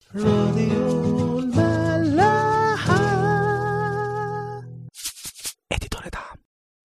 راديو الملاحة اديتور دعم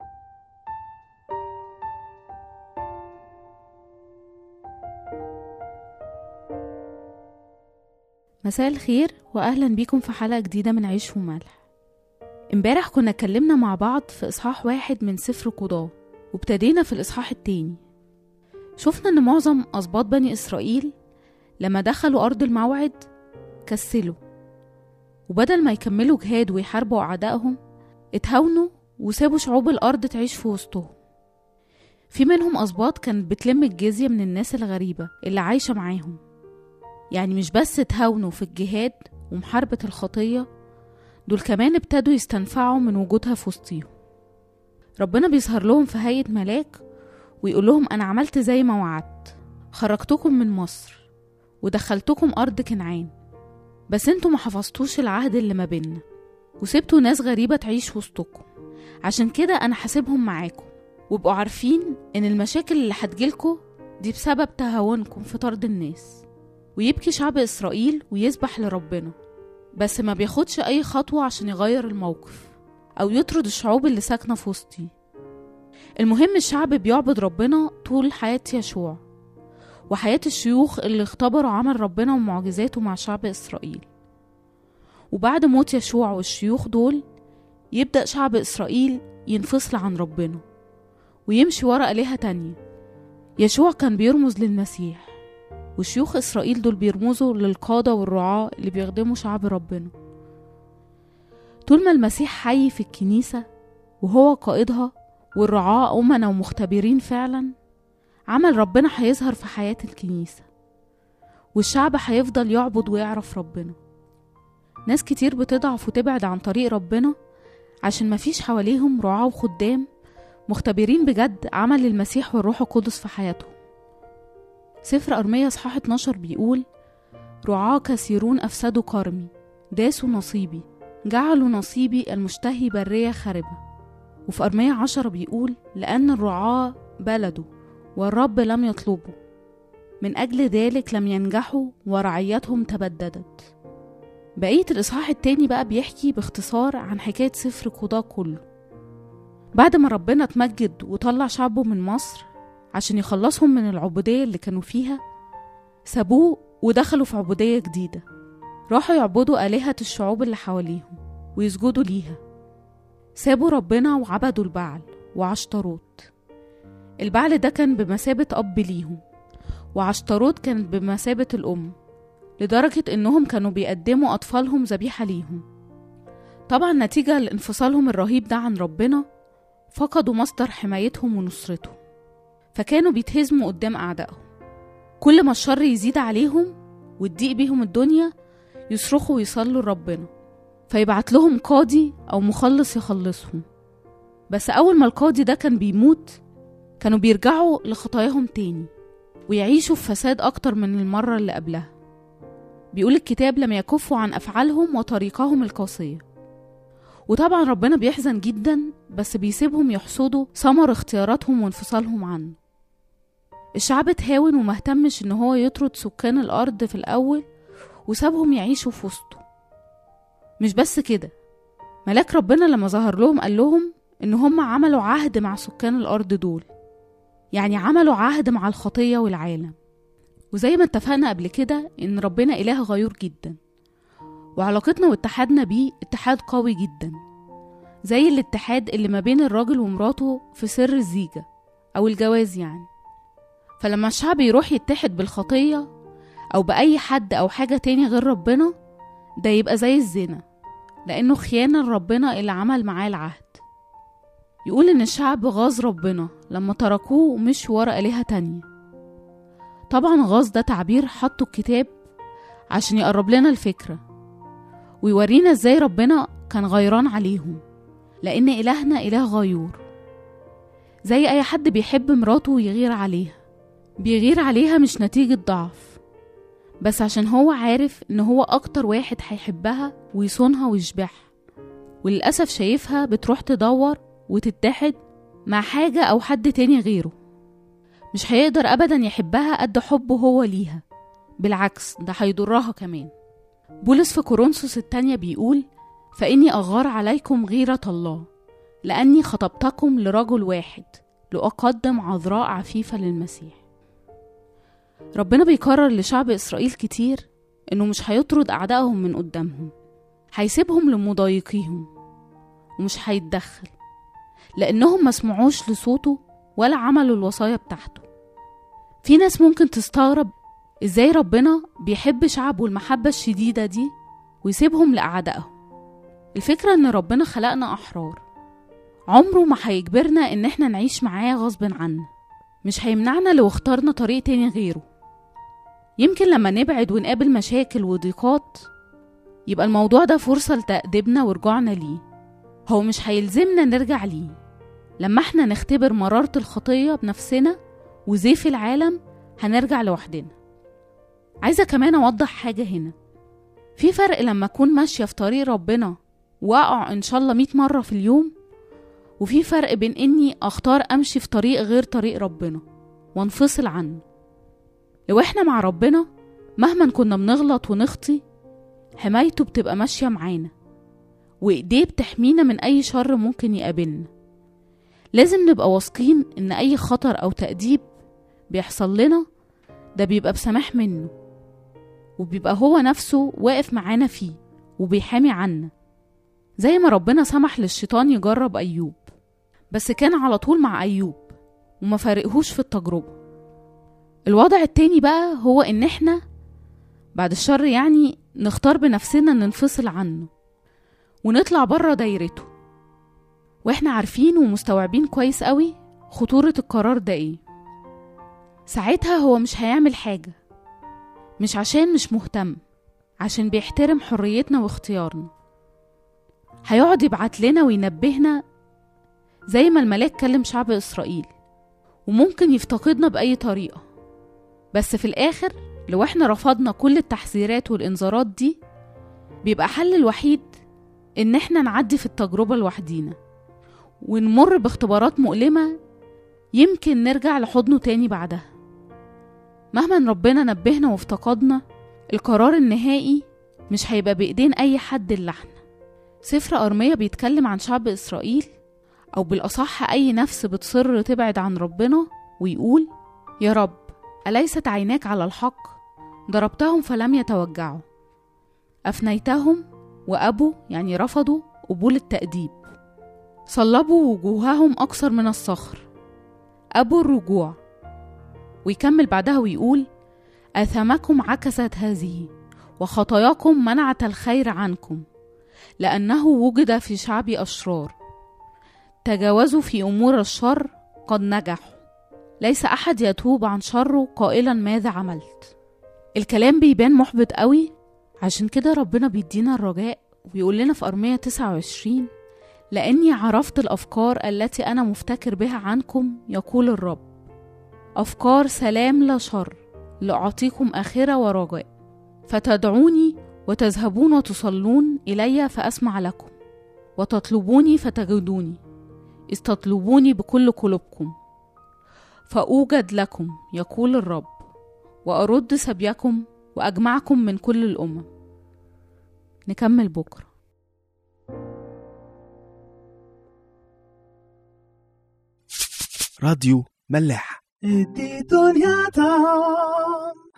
مساء الخير واهلا بيكم في حلقه جديده من عيش وملح امبارح كنا اتكلمنا مع بعض في اصحاح واحد من سفر قضاه وابتدينا في الاصحاح التاني شفنا ان معظم اسباط بني اسرائيل لما دخلوا ارض الموعد كسلوا وبدل ما يكملوا جهاد ويحاربوا اعدائهم اتهاونوا وسابوا شعوب الارض تعيش في وسطهم في منهم اسباط كانت بتلم الجزيه من الناس الغريبه اللي عايشه معاهم يعني مش بس اتهاونوا في الجهاد ومحاربة الخطية دول كمان ابتدوا يستنفعوا من وجودها في وسطيهم ربنا بيظهر لهم في هيئة ملاك ويقول لهم أنا عملت زي ما وعدت خرجتكم من مصر ودخلتكم أرض كنعان بس انتوا ما حفظتوش العهد اللي ما بيننا وسبتوا ناس غريبة تعيش وسطكم عشان كده أنا حاسبهم معاكم وابقوا عارفين إن المشاكل اللي هتجيلكوا دي بسبب تهاونكم في طرد الناس ويبكي شعب إسرائيل ويسبح لربنا بس ما بياخدش أي خطوة عشان يغير الموقف أو يطرد الشعوب اللي ساكنة في وسطي المهم الشعب بيعبد ربنا طول حياة يشوع وحياة الشيوخ اللي اختبروا عمل ربنا ومعجزاته مع شعب إسرائيل وبعد موت يشوع والشيوخ دول يبدأ شعب إسرائيل ينفصل عن ربنا ويمشي ورا آلهة تانية يشوع كان بيرمز للمسيح وشيوخ إسرائيل دول بيرمزوا للقادة والرعاة اللي بيخدموا شعب ربنا طول ما المسيح حي في الكنيسة وهو قائدها والرعاة أمنا ومختبرين فعلا عمل ربنا هيظهر في حياة الكنيسة والشعب هيفضل يعبد ويعرف ربنا ناس كتير بتضعف وتبعد عن طريق ربنا عشان مفيش حواليهم رعاة وخدام مختبرين بجد عمل المسيح والروح القدس في حياتهم سفر أرمية صحاح 12 بيقول رعاة كثيرون أفسدوا كرمي داسوا نصيبي جعلوا نصيبي المشتهي برية خاربة وفي أرمية عشرة بيقول لأن الرعاة بلدوا والرب لم يطلبوا من أجل ذلك لم ينجحوا ورعيتهم تبددت بقية الإصحاح التاني بقى بيحكي باختصار عن حكاية سفر قضاء كله بعد ما ربنا اتمجد وطلع شعبه من مصر عشان يخلصهم من العبودية اللي كانوا فيها سابوه ودخلوا في عبودية جديدة راحوا يعبدوا آلهة الشعوب اللي حواليهم ويسجدوا ليها سابوا ربنا وعبدوا البعل وعشتروت البعل ده كان بمثابة أب ليهم وعشتروت كانت بمثابة الأم لدرجة إنهم كانوا بيقدموا أطفالهم ذبيحة ليهم طبعا نتيجة لانفصالهم الرهيب ده عن ربنا فقدوا مصدر حمايتهم ونصرتهم فكانوا بيتهزموا قدام أعدائهم كل ما الشر يزيد عليهم وتضيق بيهم الدنيا يصرخوا ويصلوا لربنا فيبعت لهم قاضي أو مخلص يخلصهم بس أول ما القاضي ده كان بيموت كانوا بيرجعوا لخطاياهم تاني ويعيشوا في فساد أكتر من المرة اللي قبلها بيقول الكتاب لم يكفوا عن أفعالهم وطريقهم القاسية وطبعا ربنا بيحزن جدا بس بيسيبهم يحصدوا ثمر اختياراتهم وانفصالهم عنه الشعب اتهاون ومهتمش ان هو يطرد سكان الارض في الاول وسابهم يعيشوا في وسطه مش بس كده ملاك ربنا لما ظهر لهم قال لهم ان هم عملوا عهد مع سكان الارض دول يعني عملوا عهد مع الخطيه والعالم وزي ما اتفقنا قبل كده ان ربنا اله غيور جدا وعلاقتنا واتحادنا بيه اتحاد قوي جدا زي الاتحاد اللي ما بين الراجل ومراته في سر الزيجة أو الجواز يعني فلما الشعب يروح يتحد بالخطية أو بأي حد أو حاجة تاني غير ربنا ده يبقى زي الزنا لأنه خيانة لربنا اللي عمل معاه العهد يقول إن الشعب غاظ ربنا لما تركوه ومشوا ورا آلهة تانية طبعا غاظ ده تعبير حطه الكتاب عشان يقرب لنا الفكرة ويورينا ازاي ربنا كان غيران عليهم لأن إلهنا إله غيور زي أي حد بيحب مراته ويغير عليها بيغير عليها مش نتيجة ضعف بس عشان هو عارف إن هو أكتر واحد هيحبها ويصونها ويشبعها وللأسف شايفها بتروح تدور وتتحد مع حاجة أو حد تاني غيره مش هيقدر أبدا يحبها قد حبه هو ليها بالعكس ده هيضرها كمان بولس في كورنثوس التانية بيقول فإني أغار عليكم غيرة الله لأني خطبتكم لرجل واحد لأقدم عذراء عفيفة للمسيح ربنا بيكرر لشعب إسرائيل كتير إنه مش هيطرد أعدائهم من قدامهم هيسيبهم لمضايقيهم ومش هيتدخل لأنهم ما سمعوش لصوته ولا عملوا الوصايا بتاعته في ناس ممكن تستغرب إزاي ربنا بيحب شعبه المحبة الشديدة دي ويسيبهم لأعدائهم الفكرة إن ربنا خلقنا أحرار عمره ما هيجبرنا إن إحنا نعيش معاه غصب عنا مش هيمنعنا لو اخترنا طريق تاني غيره يمكن لما نبعد ونقابل مشاكل وضيقات يبقى الموضوع ده فرصة لتأديبنا ورجوعنا ليه هو مش هيلزمنا نرجع ليه لما احنا نختبر مرارة الخطية بنفسنا وزيف العالم هنرجع لوحدنا عايزة كمان أوضح حاجة هنا في فرق لما أكون ماشية في طريق ربنا وأقع إن شاء الله مية مرة في اليوم وفي فرق بين إني أختار أمشي في طريق غير طريق ربنا وانفصل عنه لو إحنا مع ربنا مهما كنا بنغلط ونخطي حمايته بتبقى ماشية معانا وإيديه بتحمينا من أي شر ممكن يقابلنا لازم نبقى واثقين إن أي خطر أو تأديب بيحصل لنا ده بيبقى بسماح منه وبيبقى هو نفسه واقف معانا فيه وبيحامي عنا زي ما ربنا سمح للشيطان يجرب أيوب بس كان على طول مع أيوب وما فارقهوش في التجربة الوضع التاني بقى هو إن إحنا بعد الشر يعني نختار بنفسنا ننفصل عنه ونطلع بره دايرته واحنا عارفين ومستوعبين كويس قوي خطورة القرار ده ايه ساعتها هو مش هيعمل حاجة مش عشان مش مهتم عشان بيحترم حريتنا واختيارنا هيقعد يبعت لنا وينبهنا زي ما الملاك كلم شعب إسرائيل وممكن يفتقدنا بأي طريقة بس في الآخر لو احنا رفضنا كل التحذيرات والإنذارات دي بيبقى حل الوحيد إن احنا نعدي في التجربة لوحدينا ونمر باختبارات مؤلمة يمكن نرجع لحضنه تاني بعدها مهما ربنا نبهنا وافتقدنا القرار النهائي مش هيبقى بإيدين أي حد إلا احنا سفر أرمية بيتكلم عن شعب إسرائيل أو بالأصح أي نفس بتصر تبعد عن ربنا ويقول يا رب أليست عيناك على الحق ضربتهم فلم يتوجعوا أفنيتهم وأبوا يعني رفضوا قبول التأديب صلبوا وجوههم أكثر من الصخر أبوا الرجوع ويكمل بعدها ويقول آثامكم عكست هذه وخطاياكم منعت الخير عنكم لأنه وجد في شعبي أشرار تجاوزوا في أمور الشر قد نجحوا ليس أحد يتوب عن شره قائلا ماذا عملت الكلام بيبان محبط قوي عشان كده ربنا بيدينا الرجاء ويقول لنا في أرمية 29 لأني عرفت الأفكار التي أنا مفتكر بها عنكم يقول الرب أفكار سلام لا شر لأعطيكم آخرة ورجاء فتدعوني وتذهبون وتصلون إلي فأسمع لكم وتطلبوني فتجدوني إذ تطلبوني بكل قلوبكم فأوجد لكم يقول الرب وأرد سبيكم وأجمعكم من كل الأمم نكمل بكرة راديو ملاح ادي دنيا طعم